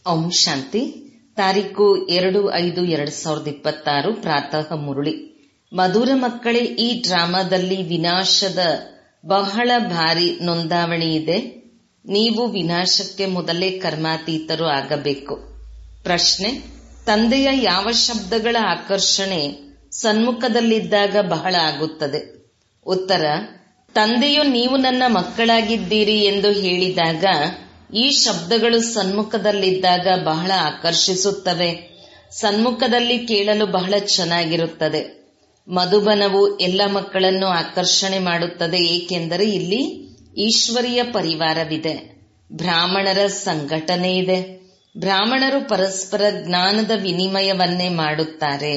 ಓಂ ಶಾಂತಿ ತಾರೀಕು ಎರಡು ಐದು ಎರಡ್ ಸಾವಿರದ ಇಪ್ಪತ್ತಾರು ಪ್ರಾತಃ ಮುರುಳಿ ಮಧುರ ಮಕ್ಕಳೇ ಈ ಡ್ರಾಮಾದಲ್ಲಿ ವಿನಾಶದ ಬಹಳ ಭಾರಿ ನೊಂದಾವಣೆ ಇದೆ ನೀವು ವಿನಾಶಕ್ಕೆ ಮೊದಲೇ ಕರ್ಮಾತೀತರು ಆಗಬೇಕು ಪ್ರಶ್ನೆ ತಂದೆಯ ಯಾವ ಶಬ್ದಗಳ ಆಕರ್ಷಣೆ ಸನ್ಮುಖದಲ್ಲಿದ್ದಾಗ ಬಹಳ ಆಗುತ್ತದೆ ಉತ್ತರ ತಂದೆಯು ನೀವು ನನ್ನ ಮಕ್ಕಳಾಗಿದ್ದೀರಿ ಎಂದು ಹೇಳಿದಾಗ ಈ ಶಬ್ದಗಳು ಸನ್ಮುಖದಲ್ಲಿದ್ದಾಗ ಬಹಳ ಆಕರ್ಷಿಸುತ್ತವೆ ಸನ್ಮುಖದಲ್ಲಿ ಕೇಳಲು ಬಹಳ ಚೆನ್ನಾಗಿರುತ್ತದೆ ಮಧುಬನವು ಎಲ್ಲ ಮಕ್ಕಳನ್ನು ಆಕರ್ಷಣೆ ಮಾಡುತ್ತದೆ ಏಕೆಂದರೆ ಇಲ್ಲಿ ಈಶ್ವರಿಯ ಪರಿವಾರವಿದೆ ಬ್ರಾಹ್ಮಣರ ಸಂಘಟನೆ ಇದೆ ಬ್ರಾಹ್ಮಣರು ಪರಸ್ಪರ ಜ್ಞಾನದ ವಿನಿಮಯವನ್ನೇ ಮಾಡುತ್ತಾರೆ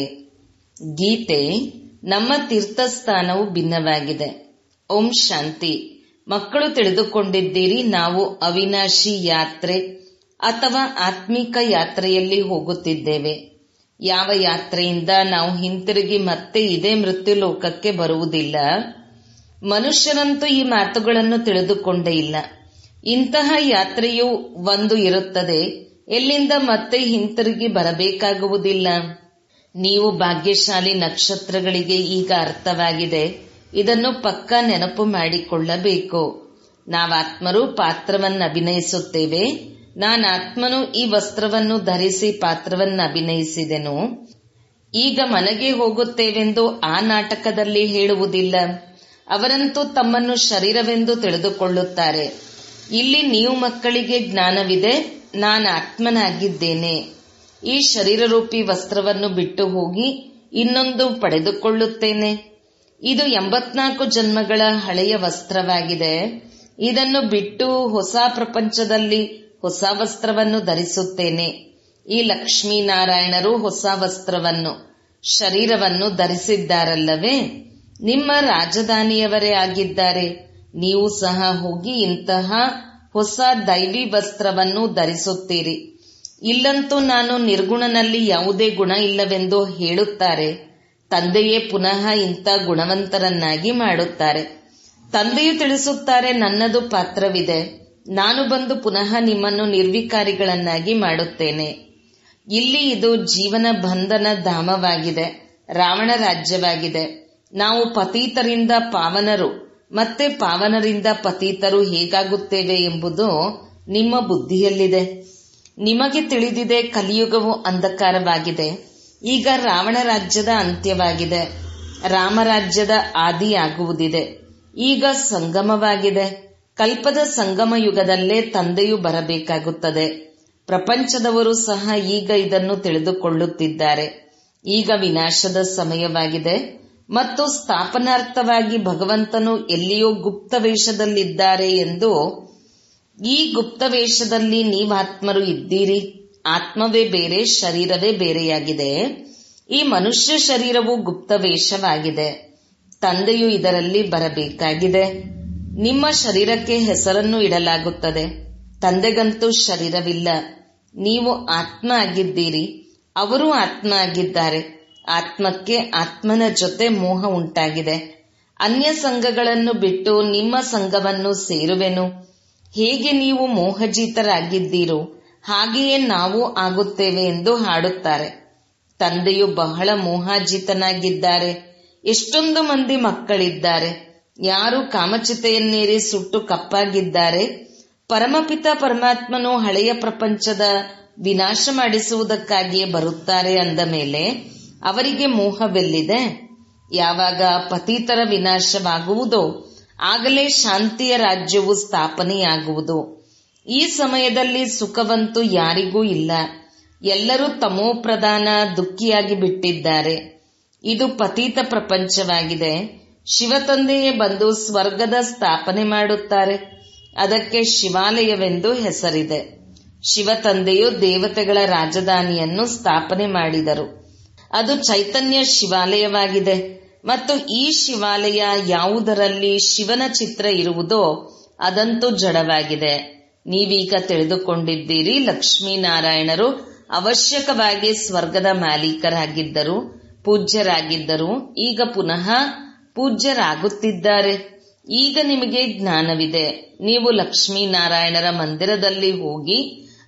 ಗೀತೆ ನಮ್ಮ ತೀರ್ಥಸ್ಥಾನವು ಭಿನ್ನವಾಗಿದೆ ಓಂ ಶಾಂತಿ ಮಕ್ಕಳು ತಿಳಿದುಕೊಂಡಿದ್ದೀರಿ ನಾವು ಅವಿನಾಶಿ ಯಾತ್ರೆ ಅಥವಾ ಆತ್ಮಿಕ ಯಾತ್ರೆಯಲ್ಲಿ ಹೋಗುತ್ತಿದ್ದೇವೆ ಯಾವ ಯಾತ್ರೆಯಿಂದ ನಾವು ಹಿಂತಿರುಗಿ ಮತ್ತೆ ಇದೇ ಮೃತ್ಯು ಲೋಕಕ್ಕೆ ಬರುವುದಿಲ್ಲ ಮನುಷ್ಯರಂತೂ ಈ ಮಾತುಗಳನ್ನು ತಿಳಿದುಕೊಂಡೇ ಇಲ್ಲ ಇಂತಹ ಯಾತ್ರೆಯು ಒಂದು ಇರುತ್ತದೆ ಎಲ್ಲಿಂದ ಮತ್ತೆ ಹಿಂತಿರುಗಿ ಬರಬೇಕಾಗುವುದಿಲ್ಲ ನೀವು ಭಾಗ್ಯಶಾಲಿ ನಕ್ಷತ್ರಗಳಿಗೆ ಈಗ ಅರ್ಥವಾಗಿದೆ ಇದನ್ನು ಪಕ್ಕ ನೆನಪು ಮಾಡಿಕೊಳ್ಳಬೇಕು ನಾವಾತ್ಮರು ಪಾತ್ರವನ್ನು ಅಭಿನಯಿಸುತ್ತೇವೆ ನಾನಾತ್ಮನು ಈ ವಸ್ತ್ರವನ್ನು ಧರಿಸಿ ಪಾತ್ರವನ್ನು ಅಭಿನಯಿಸಿದೆನು ಈಗ ಮನೆಗೆ ಹೋಗುತ್ತೇವೆಂದು ಆ ನಾಟಕದಲ್ಲಿ ಹೇಳುವುದಿಲ್ಲ ಅವರಂತೂ ತಮ್ಮನ್ನು ಶರೀರವೆಂದು ತಿಳಿದುಕೊಳ್ಳುತ್ತಾರೆ ಇಲ್ಲಿ ನೀವು ಮಕ್ಕಳಿಗೆ ಜ್ಞಾನವಿದೆ ನಾನು ಆತ್ಮನಾಗಿದ್ದೇನೆ ಈ ಶರೀರರೂಪಿ ವಸ್ತ್ರವನ್ನು ಬಿಟ್ಟು ಹೋಗಿ ಇನ್ನೊಂದು ಪಡೆದುಕೊಳ್ಳುತ್ತೇನೆ ಇದು ಎಂಬತ್ನಾಲ್ಕು ಜನ್ಮಗಳ ಹಳೆಯ ವಸ್ತ್ರವಾಗಿದೆ ಇದನ್ನು ಬಿಟ್ಟು ಹೊಸ ಪ್ರಪಂಚದಲ್ಲಿ ಹೊಸ ವಸ್ತ್ರವನ್ನು ಧರಿಸುತ್ತೇನೆ ಈ ಲಕ್ಷ್ಮೀನಾರಾಯಣರು ಹೊಸ ವಸ್ತ್ರವನ್ನು ಶರೀರವನ್ನು ಧರಿಸಿದ್ದಾರಲ್ಲವೇ ನಿಮ್ಮ ರಾಜಧಾನಿಯವರೇ ಆಗಿದ್ದಾರೆ ನೀವು ಸಹ ಹೋಗಿ ಇಂತಹ ಹೊಸ ದೈವಿ ವಸ್ತ್ರವನ್ನು ಧರಿಸುತ್ತೀರಿ ಇಲ್ಲಂತೂ ನಾನು ನಿರ್ಗುಣನಲ್ಲಿ ಯಾವುದೇ ಗುಣ ಇಲ್ಲವೆಂದು ಹೇಳುತ್ತಾರೆ ತಂದೆಯೇ ಪುನಃ ಇಂಥ ಗುಣವಂತರನ್ನಾಗಿ ಮಾಡುತ್ತಾರೆ ತಂದೆಯು ತಿಳಿಸುತ್ತಾರೆ ನನ್ನದು ಪಾತ್ರವಿದೆ ನಾನು ಬಂದು ಪುನಃ ನಿಮ್ಮನ್ನು ನಿರ್ವಿಕಾರಿಗಳನ್ನಾಗಿ ಮಾಡುತ್ತೇನೆ ಇಲ್ಲಿ ಇದು ಜೀವನ ಬಂಧನ ಧಾಮವಾಗಿದೆ ರಾವಣ ರಾಜ್ಯವಾಗಿದೆ ನಾವು ಪತೀತರಿಂದ ಪಾವನರು ಮತ್ತೆ ಪಾವನರಿಂದ ಪತೀತರು ಹೇಗಾಗುತ್ತೇವೆ ಎಂಬುದು ನಿಮ್ಮ ಬುದ್ಧಿಯಲ್ಲಿದೆ ನಿಮಗೆ ತಿಳಿದಿದೆ ಕಲಿಯುಗವು ಅಂಧಕಾರವಾಗಿದೆ ಈಗ ರಾವಣ ರಾಜ್ಯದ ಅಂತ್ಯವಾಗಿದೆ ರಾಮರಾಜ್ಯದ ಆದಿಯಾಗುವುದಿದೆ ಈಗ ಸಂಗಮವಾಗಿದೆ ಕಲ್ಪದ ಸಂಗಮ ಯುಗದಲ್ಲೇ ತಂದೆಯು ಬರಬೇಕಾಗುತ್ತದೆ ಪ್ರಪಂಚದವರು ಸಹ ಈಗ ಇದನ್ನು ತಿಳಿದುಕೊಳ್ಳುತ್ತಿದ್ದಾರೆ ಈಗ ವಿನಾಶದ ಸಮಯವಾಗಿದೆ ಮತ್ತು ಸ್ಥಾಪನಾರ್ಥವಾಗಿ ಭಗವಂತನು ಎಲ್ಲಿಯೋ ಗುಪ್ತ ವೇಷದಲ್ಲಿದ್ದಾರೆ ಎಂದು ಈ ಗುಪ್ತ ವೇಷದಲ್ಲಿ ನೀವಾತ್ಮರು ಇದ್ದೀರಿ ಆತ್ಮವೇ ಬೇರೆ ಶರೀರವೇ ಬೇರೆಯಾಗಿದೆ ಈ ಮನುಷ್ಯ ಶರೀರವು ಗುಪ್ತ ವೇಷವಾಗಿದೆ ತಂದೆಯು ಇದರಲ್ಲಿ ಬರಬೇಕಾಗಿದೆ ನಿಮ್ಮ ಶರೀರಕ್ಕೆ ಹೆಸರನ್ನು ಇಡಲಾಗುತ್ತದೆ ತಂದೆಗಂತೂ ಶರೀರವಿಲ್ಲ ನೀವು ಆತ್ಮ ಆಗಿದ್ದೀರಿ ಅವರು ಆತ್ಮ ಆಗಿದ್ದಾರೆ ಆತ್ಮಕ್ಕೆ ಆತ್ಮನ ಜೊತೆ ಮೋಹ ಉಂಟಾಗಿದೆ ಅನ್ಯ ಸಂಘಗಳನ್ನು ಬಿಟ್ಟು ನಿಮ್ಮ ಸಂಘವನ್ನು ಸೇರುವೆನು ಹೇಗೆ ನೀವು ಮೋಹಜೀತರಾಗಿದ್ದೀರೋ ಹಾಗೆಯೇ ನಾವು ಆಗುತ್ತೇವೆ ಎಂದು ಹಾಡುತ್ತಾರೆ ತಂದೆಯು ಬಹಳ ಮೋಹಾಜಿತನಾಗಿದ್ದಾರೆ ಎಷ್ಟೊಂದು ಮಂದಿ ಮಕ್ಕಳಿದ್ದಾರೆ ಯಾರು ಕಾಮಚಿತೆಯನ್ನೇರಿ ಸುಟ್ಟು ಕಪ್ಪಾಗಿದ್ದಾರೆ ಪರಮಪಿತ ಪರಮಾತ್ಮನು ಹಳೆಯ ಪ್ರಪಂಚದ ವಿನಾಶ ಮಾಡಿಸುವುದಕ್ಕಾಗಿಯೇ ಬರುತ್ತಾರೆ ಅಂದ ಮೇಲೆ ಅವರಿಗೆ ಮೋಹವೆಲ್ಲಿದೆ ಯಾವಾಗ ಪತೀತರ ವಿನಾಶವಾಗುವುದೋ ಆಗಲೇ ಶಾಂತಿಯ ರಾಜ್ಯವು ಸ್ಥಾಪನೆಯಾಗುವುದು ಈ ಸಮಯದಲ್ಲಿ ಸುಖವಂತೂ ಯಾರಿಗೂ ಇಲ್ಲ ಎಲ್ಲರೂ ತಮೋಪ್ರಧಾನ ದುಃಖಿಯಾಗಿ ಬಿಟ್ಟಿದ್ದಾರೆ ಇದು ಪತೀತ ಪ್ರಪಂಚವಾಗಿದೆ ಶಿವತಂದೆಯೇ ಬಂದು ಸ್ವರ್ಗದ ಸ್ಥಾಪನೆ ಮಾಡುತ್ತಾರೆ ಅದಕ್ಕೆ ಶಿವಾಲಯವೆಂದು ಹೆಸರಿದೆ ಶಿವತಂದೆಯು ದೇವತೆಗಳ ರಾಜಧಾನಿಯನ್ನು ಸ್ಥಾಪನೆ ಮಾಡಿದರು ಅದು ಚೈತನ್ಯ ಶಿವಾಲಯವಾಗಿದೆ ಮತ್ತು ಈ ಶಿವಾಲಯ ಯಾವುದರಲ್ಲಿ ಶಿವನ ಚಿತ್ರ ಇರುವುದೋ ಅದಂತೂ ಜಡವಾಗಿದೆ ನೀವೀಗ ತಿಳಿದುಕೊಂಡಿದ್ದೀರಿ ಲಕ್ಷ್ಮೀನಾರಾಯಣರು ಅವಶ್ಯಕವಾಗಿ ಸ್ವರ್ಗದ ಮಾಲೀಕರಾಗಿದ್ದರು ಪೂಜ್ಯರಾಗಿದ್ದರು ಈಗ ಪುನಃ ಪೂಜ್ಯರಾಗುತ್ತಿದ್ದಾರೆ ಈಗ ನಿಮಗೆ ಜ್ಞಾನವಿದೆ ನೀವು ಲಕ್ಷ್ಮೀನಾರಾಯಣರ ಮಂದಿರದಲ್ಲಿ ಹೋಗಿ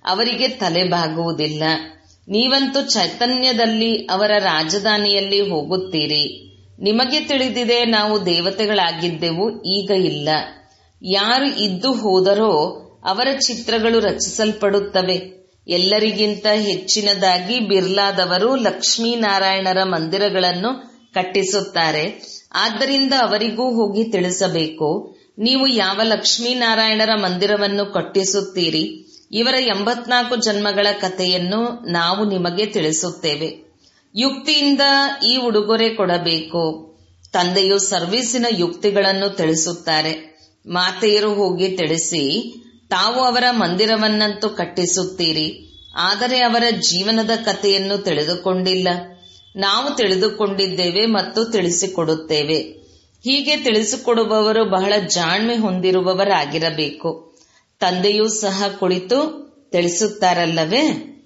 ಅವರಿಗೆ ತಲೆಬಾಗುವುದಿಲ್ಲ ನೀವಂತೂ ಚೈತನ್ಯದಲ್ಲಿ ಅವರ ರಾಜಧಾನಿಯಲ್ಲಿ ಹೋಗುತ್ತೀರಿ ನಿಮಗೆ ತಿಳಿದಿದೆ ನಾವು ದೇವತೆಗಳಾಗಿದ್ದೆವು ಈಗ ಇಲ್ಲ ಯಾರು ಇದ್ದು ಹೋದರೋ ಅವರ ಚಿತ್ರಗಳು ರಚಿಸಲ್ಪಡುತ್ತವೆ ಎಲ್ಲರಿಗಿಂತ ಹೆಚ್ಚಿನದಾಗಿ ಬಿರ್ಲಾದವರು ಲಕ್ಷ್ಮೀನಾರಾಯಣರ ಮಂದಿರಗಳನ್ನು ಕಟ್ಟಿಸುತ್ತಾರೆ ಆದ್ದರಿಂದ ಅವರಿಗೂ ಹೋಗಿ ತಿಳಿಸಬೇಕು ನೀವು ಯಾವ ಲಕ್ಷ್ಮೀನಾರಾಯಣರ ಮಂದಿರವನ್ನು ಕಟ್ಟಿಸುತ್ತೀರಿ ಇವರ ಎಂಬತ್ನಾಲ್ಕು ಜನ್ಮಗಳ ಕಥೆಯನ್ನು ನಾವು ನಿಮಗೆ ತಿಳಿಸುತ್ತೇವೆ ಯುಕ್ತಿಯಿಂದ ಈ ಉಡುಗೊರೆ ಕೊಡಬೇಕು ತಂದೆಯು ಸರ್ವೀಸಿನ ಯುಕ್ತಿಗಳನ್ನು ತಿಳಿಸುತ್ತಾರೆ ಮಾತೆಯರು ಹೋಗಿ ತಿಳಿಸಿ ತಾವು ಅವರ ಮಂದಿರವನ್ನಂತೂ ಕಟ್ಟಿಸುತ್ತೀರಿ ಆದರೆ ಅವರ ಜೀವನದ ಕಥೆಯನ್ನು ತಿಳಿದುಕೊಂಡಿಲ್ಲ ನಾವು ತಿಳಿದುಕೊಂಡಿದ್ದೇವೆ ಮತ್ತು ತಿಳಿಸಿಕೊಡುತ್ತೇವೆ ಹೀಗೆ ತಿಳಿಸಿಕೊಡುವವರು ಬಹಳ ಜಾಣ್ಮೆ ಹೊಂದಿರುವವರಾಗಿರಬೇಕು ತಂದೆಯೂ ಸಹ ಕುಳಿತು ತಿಳಿಸುತ್ತಾರಲ್ಲವೇ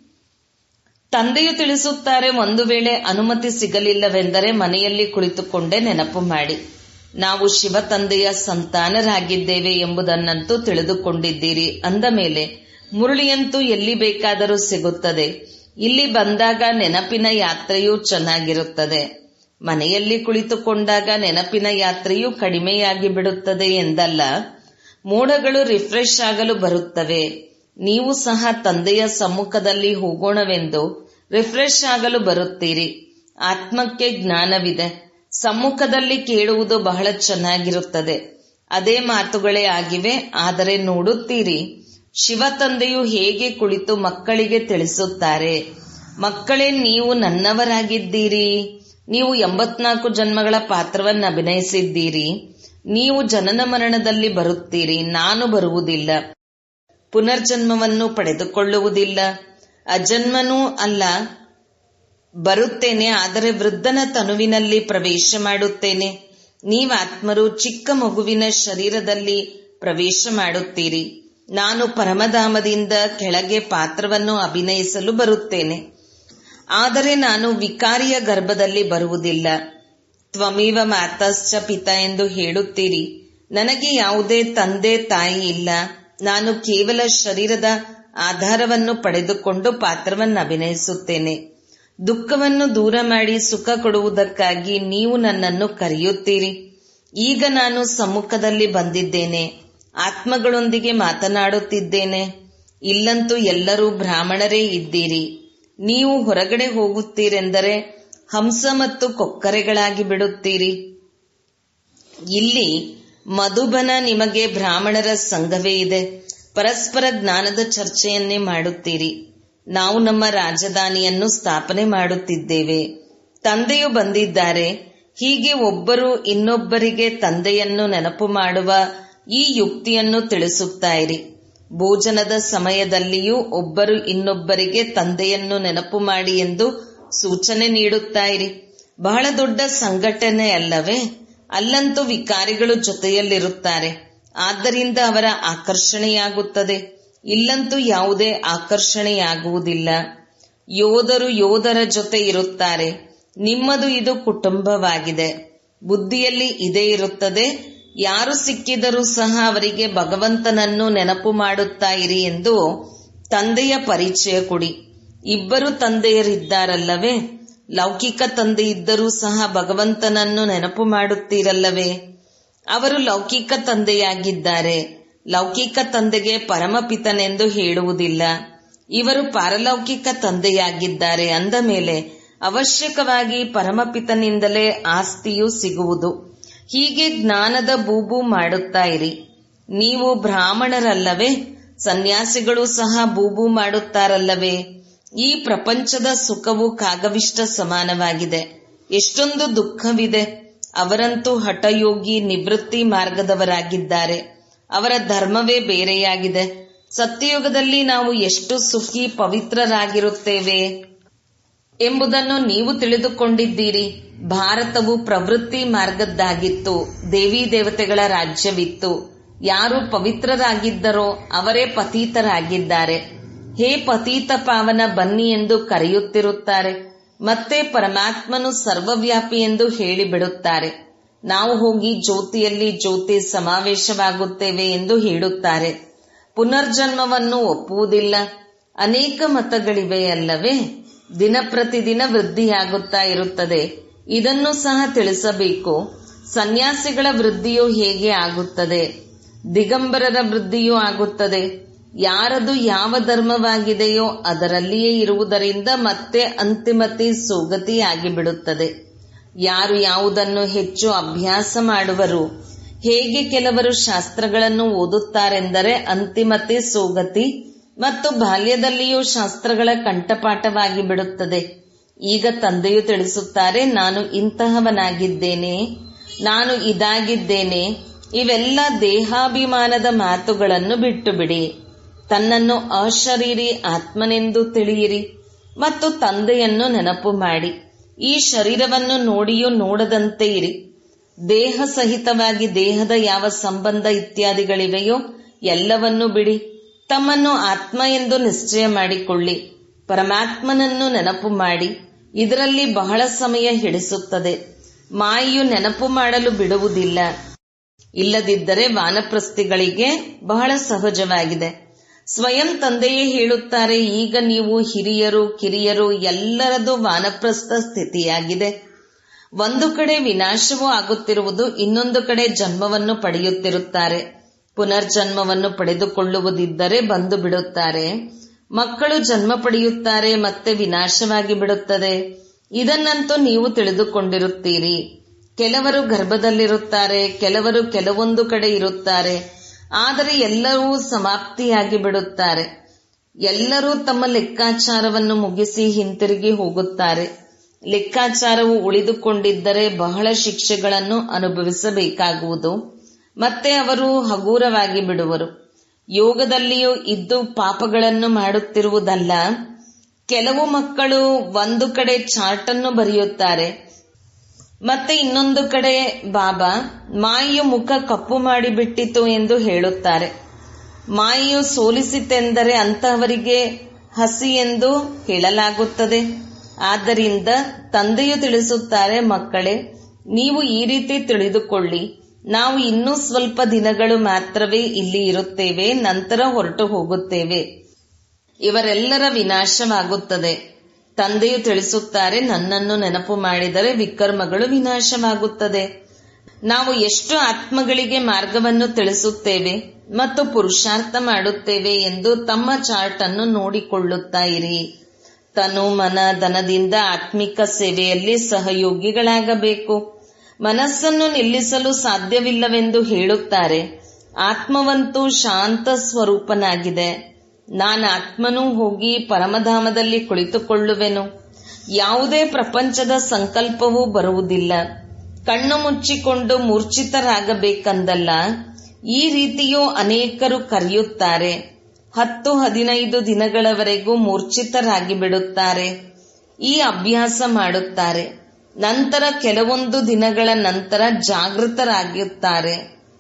ತಂದೆಯು ತಿಳಿಸುತ್ತಾರೆ ಒಂದು ವೇಳೆ ಅನುಮತಿ ಸಿಗಲಿಲ್ಲವೆಂದರೆ ಮನೆಯಲ್ಲಿ ಕುಳಿತುಕೊಂಡೇ ನೆನಪು ಮಾಡಿ ನಾವು ಶಿವ ತಂದೆಯ ಸಂತಾನರಾಗಿದ್ದೇವೆ ಎಂಬುದನ್ನಂತೂ ತಿಳಿದುಕೊಂಡಿದ್ದೀರಿ ಅಂದ ಮೇಲೆ ಮುರುಳಿಯಂತೂ ಎಲ್ಲಿ ಬೇಕಾದರೂ ಸಿಗುತ್ತದೆ ಇಲ್ಲಿ ಬಂದಾಗ ನೆನಪಿನ ಯಾತ್ರೆಯೂ ಚೆನ್ನಾಗಿರುತ್ತದೆ ಮನೆಯಲ್ಲಿ ಕುಳಿತುಕೊಂಡಾಗ ನೆನಪಿನ ಯಾತ್ರೆಯೂ ಕಡಿಮೆಯಾಗಿ ಬಿಡುತ್ತದೆ ಎಂದಲ್ಲ ಮೋಡಗಳು ರಿಫ್ರೆಶ್ ಆಗಲು ಬರುತ್ತವೆ ನೀವು ಸಹ ತಂದೆಯ ಸಮ್ಮುಖದಲ್ಲಿ ಹೋಗೋಣವೆಂದು ರಿಫ್ರೆಶ್ ಆಗಲು ಬರುತ್ತೀರಿ ಆತ್ಮಕ್ಕೆ ಜ್ಞಾನವಿದೆ ಸಮ್ಮುಖದಲ್ಲಿ ಕೇಳುವುದು ಬಹಳ ಚೆನ್ನಾಗಿರುತ್ತದೆ ಅದೇ ಮಾತುಗಳೇ ಆಗಿವೆ ಆದರೆ ನೋಡುತ್ತೀರಿ ಶಿವ ತಂದೆಯು ಹೇಗೆ ಕುಳಿತು ಮಕ್ಕಳಿಗೆ ತಿಳಿಸುತ್ತಾರೆ ಮಕ್ಕಳೇ ನೀವು ನನ್ನವರಾಗಿದ್ದೀರಿ ನೀವು ಎಂಬತ್ನಾಲ್ಕು ಜನ್ಮಗಳ ಪಾತ್ರವನ್ನು ಅಭಿನಯಿಸಿದ್ದೀರಿ ನೀವು ಜನನ ಮರಣದಲ್ಲಿ ಬರುತ್ತೀರಿ ನಾನು ಬರುವುದಿಲ್ಲ ಪುನರ್ಜನ್ಮವನ್ನು ಪಡೆದುಕೊಳ್ಳುವುದಿಲ್ಲ ಅಜನ್ಮನೂ ಅಲ್ಲ ಬರುತ್ತೇನೆ ಆದರೆ ವೃದ್ಧನ ತನುವಿನಲ್ಲಿ ಪ್ರವೇಶ ಮಾಡುತ್ತೇನೆ ನೀವಾತ್ಮರು ಚಿಕ್ಕ ಮಗುವಿನ ಶರೀರದಲ್ಲಿ ಪ್ರವೇಶ ಮಾಡುತ್ತೀರಿ ನಾನು ಪರಮಧಾಮದಿಂದ ಕೆಳಗೆ ಪಾತ್ರವನ್ನು ಅಭಿನಯಿಸಲು ಬರುತ್ತೇನೆ ಆದರೆ ನಾನು ವಿಕಾರಿಯ ಗರ್ಭದಲ್ಲಿ ಬರುವುದಿಲ್ಲ ತ್ವಮೀವ ಮಾತಶ್ಚ ಪಿತ ಎಂದು ಹೇಳುತ್ತೀರಿ ನನಗೆ ಯಾವುದೇ ತಂದೆ ತಾಯಿ ಇಲ್ಲ ನಾನು ಕೇವಲ ಶರೀರದ ಆಧಾರವನ್ನು ಪಡೆದುಕೊಂಡು ಪಾತ್ರವನ್ನು ಅಭಿನಯಿಸುತ್ತೇನೆ ದುಃಖವನ್ನು ದೂರ ಮಾಡಿ ಸುಖ ಕೊಡುವುದಕ್ಕಾಗಿ ನೀವು ನನ್ನನ್ನು ಕರೆಯುತ್ತೀರಿ ಈಗ ನಾನು ಸಮ್ಮುಖದಲ್ಲಿ ಬಂದಿದ್ದೇನೆ ಆತ್ಮಗಳೊಂದಿಗೆ ಮಾತನಾಡುತ್ತಿದ್ದೇನೆ ಇಲ್ಲಂತೂ ಎಲ್ಲರೂ ಬ್ರಾಹ್ಮಣರೇ ಇದ್ದೀರಿ ನೀವು ಹೊರಗಡೆ ಹೋಗುತ್ತೀರೆಂದರೆ ಹಂಸ ಮತ್ತು ಕೊಕ್ಕರೆಗಳಾಗಿ ಬಿಡುತ್ತೀರಿ ಇಲ್ಲಿ ಮಧುಬನ ನಿಮಗೆ ಬ್ರಾಹ್ಮಣರ ಸಂಘವೇ ಇದೆ ಪರಸ್ಪರ ಜ್ಞಾನದ ಚರ್ಚೆಯನ್ನೇ ಮಾಡುತ್ತೀರಿ ನಾವು ನಮ್ಮ ರಾಜಧಾನಿಯನ್ನು ಸ್ಥಾಪನೆ ಮಾಡುತ್ತಿದ್ದೇವೆ ತಂದೆಯು ಬಂದಿದ್ದಾರೆ ಹೀಗೆ ಒಬ್ಬರು ಇನ್ನೊಬ್ಬರಿಗೆ ತಂದೆಯನ್ನು ನೆನಪು ಮಾಡುವ ಈ ಯುಕ್ತಿಯನ್ನು ತಿಳಿಸುತ್ತಾ ಇರಿ ಭೋಜನದ ಸಮಯದಲ್ಲಿಯೂ ಒಬ್ಬರು ಇನ್ನೊಬ್ಬರಿಗೆ ತಂದೆಯನ್ನು ನೆನಪು ಮಾಡಿ ಎಂದು ಸೂಚನೆ ನೀಡುತ್ತಾ ಇರಿ ಬಹಳ ದೊಡ್ಡ ಸಂಘಟನೆ ಅಲ್ಲವೇ ಅಲ್ಲಂತೂ ವಿಕಾರಿಗಳು ಜೊತೆಯಲ್ಲಿರುತ್ತಾರೆ ಆದ್ದರಿಂದ ಅವರ ಆಕರ್ಷಣೆಯಾಗುತ್ತದೆ ಇಲ್ಲಂತೂ ಯಾವುದೇ ಆಕರ್ಷಣೆಯಾಗುವುದಿಲ್ಲ ಯೋಧರು ಯೋಧರ ಜೊತೆ ಇರುತ್ತಾರೆ ನಿಮ್ಮದು ಇದು ಕುಟುಂಬವಾಗಿದೆ ಬುದ್ಧಿಯಲ್ಲಿ ಇದೇ ಇರುತ್ತದೆ ಯಾರು ಸಿಕ್ಕಿದರೂ ಸಹ ಅವರಿಗೆ ಭಗವಂತನನ್ನು ನೆನಪು ಮಾಡುತ್ತಾ ಇರಿ ಎಂದು ತಂದೆಯ ಪರಿಚಯ ಕೊಡಿ ಇಬ್ಬರು ತಂದೆಯರಿದ್ದಾರಲ್ಲವೇ ಲೌಕಿಕ ತಂದೆ ಇದ್ದರೂ ಸಹ ಭಗವಂತನನ್ನು ನೆನಪು ಮಾಡುತ್ತೀರಲ್ಲವೇ ಅವರು ಲೌಕಿಕ ತಂದೆಯಾಗಿದ್ದಾರೆ ಲೌಕಿಕ ತಂದೆಗೆ ಪರಮಪಿತನೆಂದು ಹೇಳುವುದಿಲ್ಲ ಇವರು ಪಾರಲೌಕಿಕ ತಂದೆಯಾಗಿದ್ದಾರೆ ಅಂದ ಮೇಲೆ ಅವಶ್ಯಕವಾಗಿ ಪರಮಪಿತನಿಂದಲೇ ಆಸ್ತಿಯು ಸಿಗುವುದು ಹೀಗೆ ಜ್ಞಾನದ ಬೂಬು ಮಾಡುತ್ತಾ ಇರಿ ನೀವು ಬ್ರಾಹ್ಮಣರಲ್ಲವೇ ಸನ್ಯಾಸಿಗಳು ಸಹ ಬೂಬು ಮಾಡುತ್ತಾರಲ್ಲವೇ ಈ ಪ್ರಪಂಚದ ಸುಖವು ಕಾಗವಿಷ್ಟ ಸಮಾನವಾಗಿದೆ ಎಷ್ಟೊಂದು ದುಃಖವಿದೆ ಅವರಂತೂ ಹಠಯೋಗಿ ನಿವೃತ್ತಿ ಮಾರ್ಗದವರಾಗಿದ್ದಾರೆ ಅವರ ಧರ್ಮವೇ ಬೇರೆಯಾಗಿದೆ ಸತ್ಯಯುಗದಲ್ಲಿ ನಾವು ಎಷ್ಟು ಸುಖಿ ಪವಿತ್ರರಾಗಿರುತ್ತೇವೆ ಎಂಬುದನ್ನು ನೀವು ತಿಳಿದುಕೊಂಡಿದ್ದೀರಿ ಭಾರತವು ಪ್ರವೃತ್ತಿ ಮಾರ್ಗದ್ದಾಗಿತ್ತು ದೇವಿ ದೇವತೆಗಳ ರಾಜ್ಯವಿತ್ತು ಯಾರು ಪವಿತ್ರರಾಗಿದ್ದರೋ ಅವರೇ ಪತೀತರಾಗಿದ್ದಾರೆ ಹೇ ಪತೀತ ಪಾವನ ಬನ್ನಿ ಎಂದು ಕರೆಯುತ್ತಿರುತ್ತಾರೆ ಮತ್ತೆ ಪರಮಾತ್ಮನು ಸರ್ವವ್ಯಾಪಿ ಎಂದು ಹೇಳಿಬಿಡುತ್ತಾರೆ ನಾವು ಹೋಗಿ ಜ್ಯೋತಿಯಲ್ಲಿ ಜ್ಯೋತಿ ಸಮಾವೇಶವಾಗುತ್ತೇವೆ ಎಂದು ಹೇಳುತ್ತಾರೆ ಪುನರ್ಜನ್ಮವನ್ನು ಒಪ್ಪುವುದಿಲ್ಲ ಅನೇಕ ಮತಗಳಿವೆ ಅಲ್ಲವೇ ದಿನ ಪ್ರತಿದಿನ ವೃದ್ಧಿಯಾಗುತ್ತಾ ಇರುತ್ತದೆ ಇದನ್ನು ಸಹ ತಿಳಿಸಬೇಕು ಸನ್ಯಾಸಿಗಳ ವೃದ್ಧಿಯು ಹೇಗೆ ಆಗುತ್ತದೆ ದಿಗಂಬರರ ವೃದ್ಧಿಯೂ ಆಗುತ್ತದೆ ಯಾರದು ಯಾವ ಧರ್ಮವಾಗಿದೆಯೋ ಅದರಲ್ಲಿಯೇ ಇರುವುದರಿಂದ ಮತ್ತೆ ಅಂತಿಮತಿ ಸುಗತಿ ಆಗಿಬಿಡುತ್ತದೆ ಯಾರು ಯಾವುದನ್ನು ಹೆಚ್ಚು ಅಭ್ಯಾಸ ಮಾಡುವರು ಹೇಗೆ ಕೆಲವರು ಶಾಸ್ತ್ರಗಳನ್ನು ಓದುತ್ತಾರೆಂದರೆ ಅಂತಿಮತೆ ಸುಗತಿ ಮತ್ತು ಬಾಲ್ಯದಲ್ಲಿಯೂ ಶಾಸ್ತ್ರಗಳ ಕಂಠಪಾಠವಾಗಿ ಬಿಡುತ್ತದೆ ಈಗ ತಂದೆಯು ತಿಳಿಸುತ್ತಾರೆ ನಾನು ಇಂತಹವನಾಗಿದ್ದೇನೆ ನಾನು ಇದಾಗಿದ್ದೇನೆ ಇವೆಲ್ಲ ದೇಹಾಭಿಮಾನದ ಮಾತುಗಳನ್ನು ಬಿಟ್ಟು ಬಿಡಿ ತನ್ನನ್ನು ಅಶರೀರಿ ಆತ್ಮನೆಂದು ತಿಳಿಯಿರಿ ಮತ್ತು ತಂದೆಯನ್ನು ನೆನಪು ಮಾಡಿ ಈ ಶರೀರವನ್ನು ನೋಡಿಯೂ ನೋಡದಂತೆ ಇರಿ ದೇಹ ಸಹಿತವಾಗಿ ದೇಹದ ಯಾವ ಸಂಬಂಧ ಇತ್ಯಾದಿಗಳಿವೆಯೋ ಎಲ್ಲವನ್ನೂ ಬಿಡಿ ತಮ್ಮನ್ನು ಆತ್ಮ ಎಂದು ನಿಶ್ಚಯ ಮಾಡಿಕೊಳ್ಳಿ ಪರಮಾತ್ಮನನ್ನು ನೆನಪು ಮಾಡಿ ಇದರಲ್ಲಿ ಬಹಳ ಸಮಯ ಹಿಡಿಸುತ್ತದೆ ಮಾಯೆಯು ನೆನಪು ಮಾಡಲು ಬಿಡುವುದಿಲ್ಲ ಇಲ್ಲದಿದ್ದರೆ ವಾನಪ್ರಸ್ಥಿಗಳಿಗೆ ಬಹಳ ಸಹಜವಾಗಿದೆ ಸ್ವಯಂ ತಂದೆಯೇ ಹೇಳುತ್ತಾರೆ ಈಗ ನೀವು ಹಿರಿಯರು ಕಿರಿಯರು ಎಲ್ಲರದು ವಾನಪ್ರಸ್ಥ ಸ್ಥಿತಿಯಾಗಿದೆ ಒಂದು ಕಡೆ ವಿನಾಶವೂ ಆಗುತ್ತಿರುವುದು ಇನ್ನೊಂದು ಕಡೆ ಜನ್ಮವನ್ನು ಪಡೆಯುತ್ತಿರುತ್ತಾರೆ ಪುನರ್ಜನ್ಮವನ್ನು ಪಡೆದುಕೊಳ್ಳುವುದಿದ್ದರೆ ಬಂದು ಬಿಡುತ್ತಾರೆ ಮಕ್ಕಳು ಜನ್ಮ ಪಡೆಯುತ್ತಾರೆ ಮತ್ತೆ ವಿನಾಶವಾಗಿ ಬಿಡುತ್ತದೆ ಇದನ್ನಂತೂ ನೀವು ತಿಳಿದುಕೊಂಡಿರುತ್ತೀರಿ ಕೆಲವರು ಗರ್ಭದಲ್ಲಿರುತ್ತಾರೆ ಕೆಲವರು ಕೆಲವೊಂದು ಕಡೆ ಇರುತ್ತಾರೆ ಆದರೆ ಎಲ್ಲರೂ ಸಮಾಪ್ತಿಯಾಗಿ ಬಿಡುತ್ತಾರೆ ಎಲ್ಲರೂ ತಮ್ಮ ಲೆಕ್ಕಾಚಾರವನ್ನು ಮುಗಿಸಿ ಹಿಂತಿರುಗಿ ಹೋಗುತ್ತಾರೆ ಲೆಕ್ಕಾಚಾರವು ಉಳಿದುಕೊಂಡಿದ್ದರೆ ಬಹಳ ಶಿಕ್ಷೆಗಳನ್ನು ಅನುಭವಿಸಬೇಕಾಗುವುದು ಮತ್ತೆ ಅವರು ಹಗೂರವಾಗಿ ಬಿಡುವರು ಯೋಗದಲ್ಲಿಯೂ ಇದ್ದು ಪಾಪಗಳನ್ನು ಮಾಡುತ್ತಿರುವುದಲ್ಲ ಕೆಲವು ಮಕ್ಕಳು ಒಂದು ಕಡೆ ಚಾರ್ಟ್ ಅನ್ನು ಬರೆಯುತ್ತಾರೆ ಮತ್ತೆ ಇನ್ನೊಂದು ಕಡೆ ಬಾಬಾ ಮಾಯಿಯು ಮುಖ ಕಪ್ಪು ಮಾಡಿಬಿಟ್ಟಿತು ಎಂದು ಹೇಳುತ್ತಾರೆ ಮಾಯಿಯು ಸೋಲಿಸಿತೆಂದರೆ ಅಂತಹವರಿಗೆ ಹಸಿ ಎಂದು ಹೇಳಲಾಗುತ್ತದೆ ಆದ್ದರಿಂದ ತಂದೆಯು ತಿಳಿಸುತ್ತಾರೆ ಮಕ್ಕಳೇ ನೀವು ಈ ರೀತಿ ತಿಳಿದುಕೊಳ್ಳಿ ನಾವು ಇನ್ನೂ ಸ್ವಲ್ಪ ದಿನಗಳು ಮಾತ್ರವೇ ಇಲ್ಲಿ ಇರುತ್ತೇವೆ ನಂತರ ಹೊರಟು ಹೋಗುತ್ತೇವೆ ಇವರೆಲ್ಲರ ವಿನಾಶವಾಗುತ್ತದೆ ತಂದೆಯು ತಿಳಿಸುತ್ತಾರೆ ನನ್ನನ್ನು ನೆನಪು ಮಾಡಿದರೆ ವಿಕರ್ಮಗಳು ವಿನಾಶವಾಗುತ್ತದೆ ನಾವು ಎಷ್ಟು ಆತ್ಮಗಳಿಗೆ ಮಾರ್ಗವನ್ನು ತಿಳಿಸುತ್ತೇವೆ ಮತ್ತು ಪುರುಷಾರ್ಥ ಮಾಡುತ್ತೇವೆ ಎಂದು ತಮ್ಮ ಚಾರ್ಟ್ ಅನ್ನು ನೋಡಿಕೊಳ್ಳುತ್ತಾ ಇರಿ ತನು ಮನ ಧನದಿಂದ ಆತ್ಮಿಕ ಸೇವೆಯಲ್ಲಿ ಸಹಯೋಗಿಗಳಾಗಬೇಕು ಮನಸ್ಸನ್ನು ನಿಲ್ಲಿಸಲು ಸಾಧ್ಯವಿಲ್ಲವೆಂದು ಹೇಳುತ್ತಾರೆ ಆತ್ಮವಂತೂ ಶಾಂತ ಸ್ವರೂಪನಾಗಿದೆ ನಾನು ಆತ್ಮನೂ ಹೋಗಿ ಪರಮಧಾಮದಲ್ಲಿ ಕುಳಿತುಕೊಳ್ಳುವೆನು ಯಾವುದೇ ಪ್ರಪಂಚದ ಸಂಕಲ್ಪವೂ ಬರುವುದಿಲ್ಲ ಕಣ್ಣು ಮುಚ್ಚಿಕೊಂಡು ಮೂರ್ಛಿತರಾಗಬೇಕಂದಲ್ಲ ಈ ರೀತಿಯೂ ಅನೇಕರು ಕರೆಯುತ್ತಾರೆ ಹತ್ತು ಹದಿನೈದು ದಿನಗಳವರೆಗೂ ಮೂರ್ಛಿತರಾಗಿ ಬಿಡುತ್ತಾರೆ ಈ ಅಭ್ಯಾಸ ಮಾಡುತ್ತಾರೆ ನಂತರ ಕೆಲವೊಂದು ದಿನಗಳ ನಂತರ ಜಾಗೃತರಾಗುತ್ತಾರೆ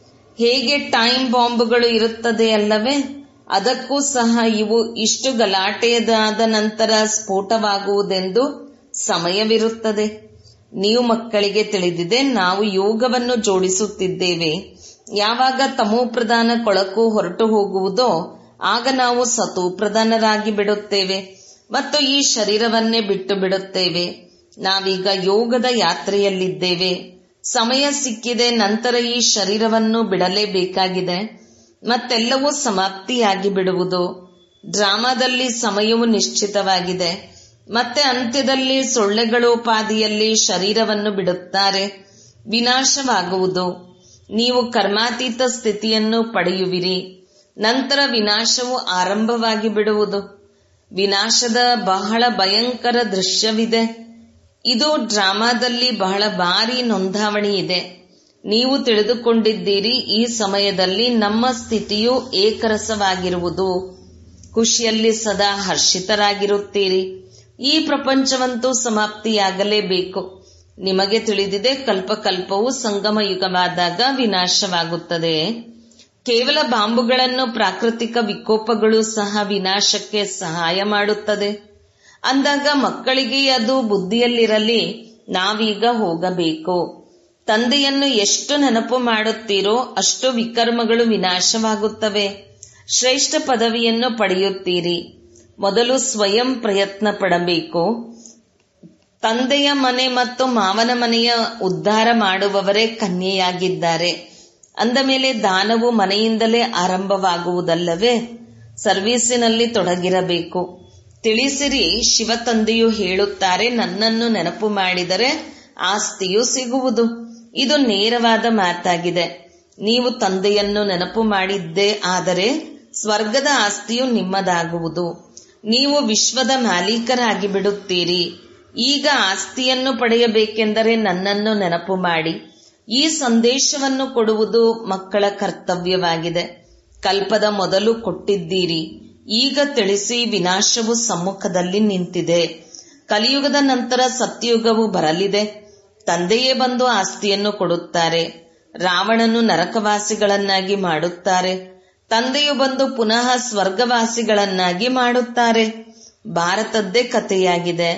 ಹೇಗೆ ಟೈಮ್ ಬಾಂಬ್ಗಳು ಇರುತ್ತದೆ ಅಲ್ಲವೇ ಅದಕ್ಕೂ ಸಹ ಇವು ಇಷ್ಟು ಗಲಾಟೆಯದಾದ ನಂತರ ಸ್ಫೋಟವಾಗುವುದೆಂದು ಸಮಯವಿರುತ್ತದೆ ನೀವು ಮಕ್ಕಳಿಗೆ ತಿಳಿದಿದೆ ನಾವು ಯೋಗವನ್ನು ಜೋಡಿಸುತ್ತಿದ್ದೇವೆ ಯಾವಾಗ ತಮೋಪ್ರಧಾನ ಕೊಳಕು ಹೊರಟು ಹೋಗುವುದೋ ಆಗ ನಾವು ಸತು ಪ್ರಧಾನರಾಗಿ ಬಿಡುತ್ತೇವೆ ಮತ್ತು ಈ ಶರೀರವನ್ನೇ ಬಿಟ್ಟು ಬಿಡುತ್ತೇವೆ ನಾವೀಗ ಯೋಗದ ಯಾತ್ರೆಯಲ್ಲಿದ್ದೇವೆ ಸಮಯ ಸಿಕ್ಕಿದೆ ನಂತರ ಈ ಶರೀರವನ್ನು ಬಿಡಲೇಬೇಕಾಗಿದೆ ಮತ್ತೆಲ್ಲವೂ ಸಮಾಪ್ತಿಯಾಗಿ ಬಿಡುವುದು ಡ್ರಾಮಾದಲ್ಲಿ ಸಮಯವು ನಿಶ್ಚಿತವಾಗಿದೆ ಮತ್ತೆ ಅಂತ್ಯದಲ್ಲಿ ಸೊಳ್ಳೆಗಳೋಪಾದಿಯಲ್ಲಿ ಶರೀರವನ್ನು ಬಿಡುತ್ತಾರೆ ವಿನಾಶವಾಗುವುದು ನೀವು ಕರ್ಮಾತೀತ ಸ್ಥಿತಿಯನ್ನು ಪಡೆಯುವಿರಿ ನಂತರ ವಿನಾಶವು ಆರಂಭವಾಗಿ ಬಿಡುವುದು ವಿನಾಶದ ಬಹಳ ಭಯಂಕರ ದೃಶ್ಯವಿದೆ ಇದು ಡ್ರಾಮಾದಲ್ಲಿ ಬಹಳ ಭಾರಿ ನೋಂದಾವಣಿ ಇದೆ ನೀವು ತಿಳಿದುಕೊಂಡಿದ್ದೀರಿ ಈ ಸಮಯದಲ್ಲಿ ನಮ್ಮ ಸ್ಥಿತಿಯು ಏಕರಸವಾಗಿರುವುದು ಖುಷಿಯಲ್ಲಿ ಸದಾ ಹರ್ಷಿತರಾಗಿರುತ್ತೀರಿ ಈ ಪ್ರಪಂಚವಂತೂ ಸಮಾಪ್ತಿಯಾಗಲೇಬೇಕು ನಿಮಗೆ ತಿಳಿದಿದೆ ಕಲ್ಪಕಲ್ಪವು ಸಂಗಮ ಯುಗವಾದಾಗ ವಿನಾಶವಾಗುತ್ತದೆ ಕೇವಲ ಬಾಂಬುಗಳನ್ನು ಪ್ರಾಕೃತಿಕ ವಿಕೋಪಗಳು ಸಹ ವಿನಾಶಕ್ಕೆ ಸಹಾಯ ಮಾಡುತ್ತದೆ ಅಂದಾಗ ಮಕ್ಕಳಿಗೆ ಅದು ಬುದ್ಧಿಯಲ್ಲಿರಲಿ ನಾವೀಗ ಹೋಗಬೇಕು ತಂದೆಯನ್ನು ಎಷ್ಟು ನೆನಪು ಮಾಡುತ್ತೀರೋ ಅಷ್ಟು ವಿಕರ್ಮಗಳು ವಿನಾಶವಾಗುತ್ತವೆ ಶ್ರೇಷ್ಠ ಪದವಿಯನ್ನು ಪಡೆಯುತ್ತೀರಿ ಮೊದಲು ಸ್ವಯಂ ಪ್ರಯತ್ನ ಪಡಬೇಕು ತಂದೆಯ ಮನೆ ಮತ್ತು ಮಾವನ ಮನೆಯ ಉದ್ಧಾರ ಮಾಡುವವರೇ ಕನ್ಯೆಯಾಗಿದ್ದಾರೆ ಅಂದ ಮೇಲೆ ದಾನವು ಮನೆಯಿಂದಲೇ ಆರಂಭವಾಗುವುದಲ್ಲವೇ ಸರ್ವೀಸಿನಲ್ಲಿ ತೊಡಗಿರಬೇಕು ತಿಳಿಸಿರಿ ಶಿವತಂದೆಯು ಹೇಳುತ್ತಾರೆ ನನ್ನನ್ನು ನೆನಪು ಮಾಡಿದರೆ ಆಸ್ತಿಯು ಸಿಗುವುದು ಇದು ನೇರವಾದ ಮಾತಾಗಿದೆ ನೀವು ತಂದೆಯನ್ನು ನೆನಪು ಮಾಡಿದ್ದೇ ಆದರೆ ಸ್ವರ್ಗದ ಆಸ್ತಿಯು ನಿಮ್ಮದಾಗುವುದು ನೀವು ವಿಶ್ವದ ಮಾಲೀಕರಾಗಿ ಬಿಡುತ್ತೀರಿ ಈಗ ಆಸ್ತಿಯನ್ನು ಪಡೆಯಬೇಕೆಂದರೆ ನನ್ನನ್ನು ನೆನಪು ಮಾಡಿ ಈ ಸಂದೇಶವನ್ನು ಕೊಡುವುದು ಮಕ್ಕಳ ಕರ್ತವ್ಯವಾಗಿದೆ ಕಲ್ಪದ ಮೊದಲು ಕೊಟ್ಟಿದ್ದೀರಿ ಈಗ ತಿಳಿಸಿ ವಿನಾಶವು ಸಮ್ಮುಖದಲ್ಲಿ ನಿಂತಿದೆ ಕಲಿಯುಗದ ನಂತರ ಸತ್ಯಯುಗವು ಬರಲಿದೆ ತಂದೆಯೇ ಬಂದು ಆಸ್ತಿಯನ್ನು ಕೊಡುತ್ತಾರೆ ರಾವಣನು ನರಕವಾಸಿಗಳನ್ನಾಗಿ ಮಾಡುತ್ತಾರೆ ತಂದೆಯು ಬಂದು ಪುನಃ ಸ್ವರ್ಗವಾಸಿಗಳನ್ನಾಗಿ ಮಾಡುತ್ತಾರೆ ಭಾರತದ್ದೇ ಕಥೆಯಾಗಿದೆ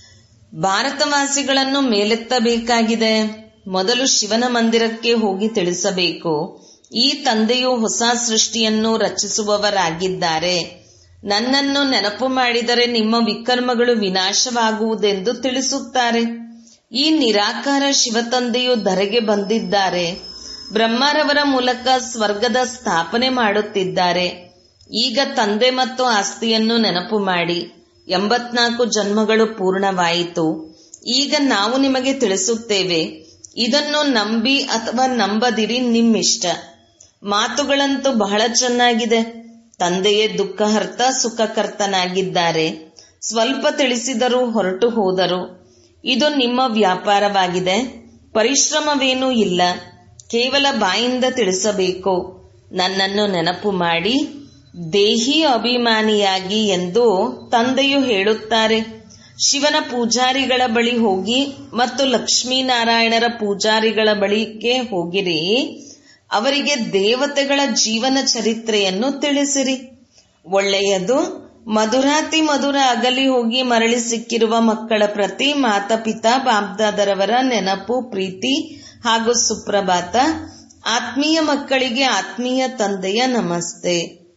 ಭಾರತವಾಸಿಗಳನ್ನು ಮೇಲೆತ್ತಬೇಕಾಗಿದೆ ಮೊದಲು ಶಿವನ ಮಂದಿರಕ್ಕೆ ಹೋಗಿ ತಿಳಿಸಬೇಕು ಈ ತಂದೆಯು ಹೊಸ ಸೃಷ್ಟಿಯನ್ನು ರಚಿಸುವವರಾಗಿದ್ದಾರೆ ನನ್ನನ್ನು ನೆನಪು ಮಾಡಿದರೆ ನಿಮ್ಮ ವಿಕರ್ಮಗಳು ವಿನಾಶವಾಗುವುದೆಂದು ತಿಳಿಸುತ್ತಾರೆ ಈ ನಿರಾಕಾರ ಶಿವತಂದೆಯು ಧರೆಗೆ ಬಂದಿದ್ದಾರೆ ಬ್ರಹ್ಮರವರ ಮೂಲಕ ಸ್ವರ್ಗದ ಸ್ಥಾಪನೆ ಮಾಡುತ್ತಿದ್ದಾರೆ ಈಗ ತಂದೆ ಮತ್ತು ಆಸ್ತಿಯನ್ನು ನೆನಪು ಮಾಡಿ ಎಂಬತ್ನಾಲ್ಕು ಜನ್ಮಗಳು ಪೂರ್ಣವಾಯಿತು ಈಗ ನಾವು ನಿಮಗೆ ತಿಳಿಸುತ್ತೇವೆ ಇದನ್ನು ನಂಬಿ ಅಥವಾ ನಂಬದಿರಿ ನಿಮ್ಮಿಷ್ಟ ಮಾತುಗಳಂತೂ ಬಹಳ ಚೆನ್ನಾಗಿದೆ ತಂದೆಯೇ ದುಃಖಹರ್ತ ಸುಖಕರ್ತನಾಗಿದ್ದಾರೆ ಸ್ವಲ್ಪ ತಿಳಿಸಿದರೂ ಹೊರಟು ಹೋದರು ಇದು ನಿಮ್ಮ ವ್ಯಾಪಾರವಾಗಿದೆ ಪರಿಶ್ರಮವೇನೂ ಇಲ್ಲ ಕೇವಲ ಬಾಯಿಂದ ತಿಳಿಸಬೇಕು ನನ್ನನ್ನು ನೆನಪು ಮಾಡಿ ದೇಹಿ ಅಭಿಮಾನಿಯಾಗಿ ಎಂದು ತಂದೆಯು ಹೇಳುತ್ತಾರೆ ಶಿವನ ಪೂಜಾರಿಗಳ ಬಳಿ ಹೋಗಿ ಮತ್ತು ಲಕ್ಷ್ಮೀನಾರಾಯಣರ ಪೂಜಾರಿಗಳ ಬಳಿಗೆ ಹೋಗಿರಿ ಅವರಿಗೆ ದೇವತೆಗಳ ಜೀವನ ಚರಿತ್ರೆಯನ್ನು ತಿಳಿಸಿರಿ ಒಳ್ಳೆಯದು ಮಧುರಾತಿ ಮಧುರ ಅಗಲಿ ಹೋಗಿ ಮರಳಿ ಸಿಕ್ಕಿರುವ ಮಕ್ಕಳ ಪ್ರತಿ ಮಾತಾಪಿತಾ ಬಾಬ್ದಾದರವರ ನೆನಪು ಪ್ರೀತಿ ಹಾಗೂ ಸುಪ್ರಭಾತ ಆತ್ಮೀಯ ಮಕ್ಕಳಿಗೆ ಆತ್ಮೀಯ ತಂದೆಯ ನಮಸ್ತೆ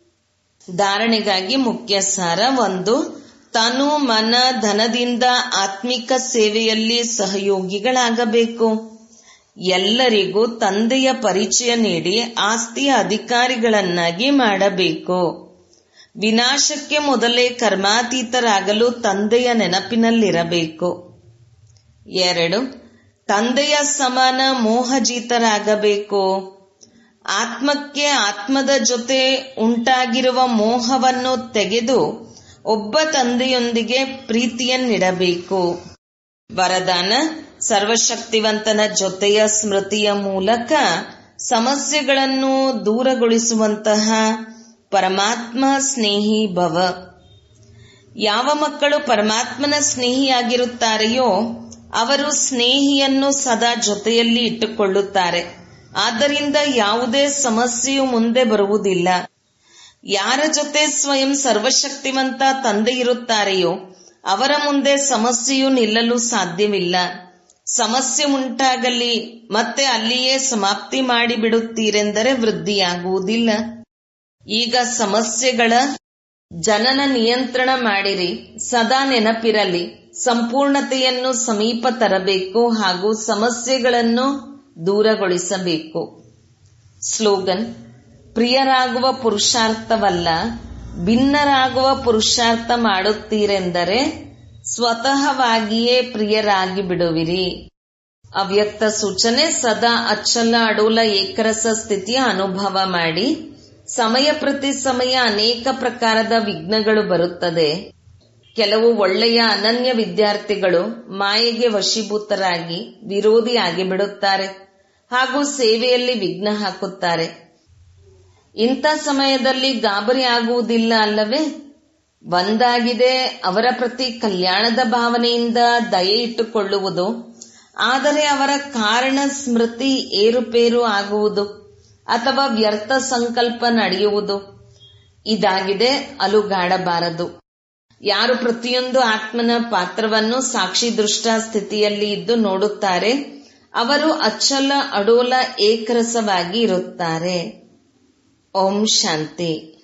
ಧಾರಣೆಗಾಗಿ ಮುಖ್ಯ ಸಾರ ಒಂದು ತನು ಮನ ಧನದಿಂದ ಆತ್ಮಿಕ ಸೇವೆಯಲ್ಲಿ ಸಹಯೋಗಿಗಳಾಗಬೇಕು ಎಲ್ಲರಿಗೂ ತಂದೆಯ ಪರಿಚಯ ನೀಡಿ ಆಸ್ತಿಯ ಅಧಿಕಾರಿಗಳನ್ನಾಗಿ ಮಾಡಬೇಕು ವಿನಾಶಕ್ಕೆ ಮೊದಲೇ ಕರ್ಮಾತೀತರಾಗಲು ತಂದೆಯ ನೆನಪಿನಲ್ಲಿರಬೇಕು ಎರಡು ತಂದೆಯ ಸಮಾನ ಮೋಹಜೀತರಾಗಬೇಕು ಆತ್ಮಕ್ಕೆ ಆತ್ಮದ ಜೊತೆ ಉಂಟಾಗಿರುವ ಮೋಹವನ್ನು ತೆಗೆದು ಒಬ್ಬ ತಂದೆಯೊಂದಿಗೆ ಪ್ರೀತಿಯನ್ನಿಡಬೇಕು ವರದಾನ ಸರ್ವಶಕ್ತಿವಂತನ ಜೊತೆಯ ಸ್ಮೃತಿಯ ಮೂಲಕ ಸಮಸ್ಯೆಗಳನ್ನು ದೂರಗೊಳಿಸುವಂತಹ ಪರಮಾತ್ಮ ಸ್ನೇಹಿ ಭವ ಯಾವ ಮಕ್ಕಳು ಪರಮಾತ್ಮನ ಸ್ನೇಹಿಯಾಗಿರುತ್ತಾರೆಯೋ ಅವರು ಸ್ನೇಹಿಯನ್ನು ಸದಾ ಜೊತೆಯಲ್ಲಿ ಇಟ್ಟುಕೊಳ್ಳುತ್ತಾರೆ ಆದ್ದರಿಂದ ಯಾವುದೇ ಸಮಸ್ಯೆಯು ಮುಂದೆ ಬರುವುದಿಲ್ಲ ಯಾರ ಜೊತೆ ಸ್ವಯಂ ಸರ್ವಶಕ್ತಿವಂತ ತಂದೆ ಇರುತ್ತಾರೆಯೋ ಅವರ ಮುಂದೆ ಸಮಸ್ಯೆಯು ನಿಲ್ಲಲು ಸಾಧ್ಯವಿಲ್ಲ ಸಮಸ್ಯೆ ಉಂಟಾಗಲಿ ಮತ್ತೆ ಅಲ್ಲಿಯೇ ಸಮಾಪ್ತಿ ಮಾಡಿಬಿಡುತ್ತೀರೆಂದರೆ ವೃದ್ಧಿಯಾಗುವುದಿಲ್ಲ ಈಗ ಸಮಸ್ಯೆಗಳ ಜನನ ನಿಯಂತ್ರಣ ಮಾಡಿರಿ ಸದಾ ನೆನಪಿರಲಿ ಸಂಪೂರ್ಣತೆಯನ್ನು ಸಮೀಪ ತರಬೇಕು ಹಾಗೂ ಸಮಸ್ಯೆಗಳನ್ನು ದೂರಗೊಳಿಸಬೇಕು ಸ್ಲೋಗನ್ ಪ್ರಿಯರಾಗುವ ಪುರುಷಾರ್ಥವಲ್ಲ ಭಿನ್ನರಾಗುವ ಪುರುಷಾರ್ಥ ಮಾಡುತ್ತೀರೆಂದರೆ ಸ್ವತಃವಾಗಿಯೇ ಪ್ರಿಯರಾಗಿ ಬಿಡುವಿರಿ ಅವ್ಯಕ್ತ ಸೂಚನೆ ಸದಾ ಅಚ್ಚಲ ಅಡೂಲ ಏಕರಸ ಸ್ಥಿತಿಯ ಅನುಭವ ಮಾಡಿ ಸಮಯ ಪ್ರತಿ ಸಮಯ ಅನೇಕ ಪ್ರಕಾರದ ವಿಘ್ನಗಳು ಬರುತ್ತದೆ ಕೆಲವು ಒಳ್ಳೆಯ ಅನನ್ಯ ವಿದ್ಯಾರ್ಥಿಗಳು ಮಾಯೆಗೆ ವಶೀಭೂತರಾಗಿ ವಿರೋಧಿ ಆಗಿಬಿಡುತ್ತಾರೆ ಹಾಗೂ ಸೇವೆಯಲ್ಲಿ ವಿಘ್ನ ಹಾಕುತ್ತಾರೆ ಇಂಥ ಸಮಯದಲ್ಲಿ ಗಾಬರಿ ಆಗುವುದಿಲ್ಲ ಅಲ್ಲವೇ ಒಂದಾಗಿದೆ ಅವರ ಪ್ರತಿ ಕಲ್ಯಾಣದ ಭಾವನೆಯಿಂದ ದಯೆ ಇಟ್ಟುಕೊಳ್ಳುವುದು ಆದರೆ ಅವರ ಕಾರಣ ಸ್ಮೃತಿ ಏರುಪೇರು ಆಗುವುದು ಅಥವಾ ವ್ಯರ್ಥ ಸಂಕಲ್ಪ ನಡೆಯುವುದು ಇದಾಗಿದೆ ಅಲುಗಾಡಬಾರದು ಯಾರು ಪ್ರತಿಯೊಂದು ಆತ್ಮನ ಪಾತ್ರವನ್ನು ಸಾಕ್ಷಿ ದೃಷ್ಟ ಸ್ಥಿತಿಯಲ್ಲಿ ಇದ್ದು ನೋಡುತ್ತಾರೆ ಅವರು ಅಚ್ಚಲ ಅಡೋಲ ಏಕರಸವಾಗಿ ಇರುತ್ತಾರೆ ಓಂ ಶಾಂತಿ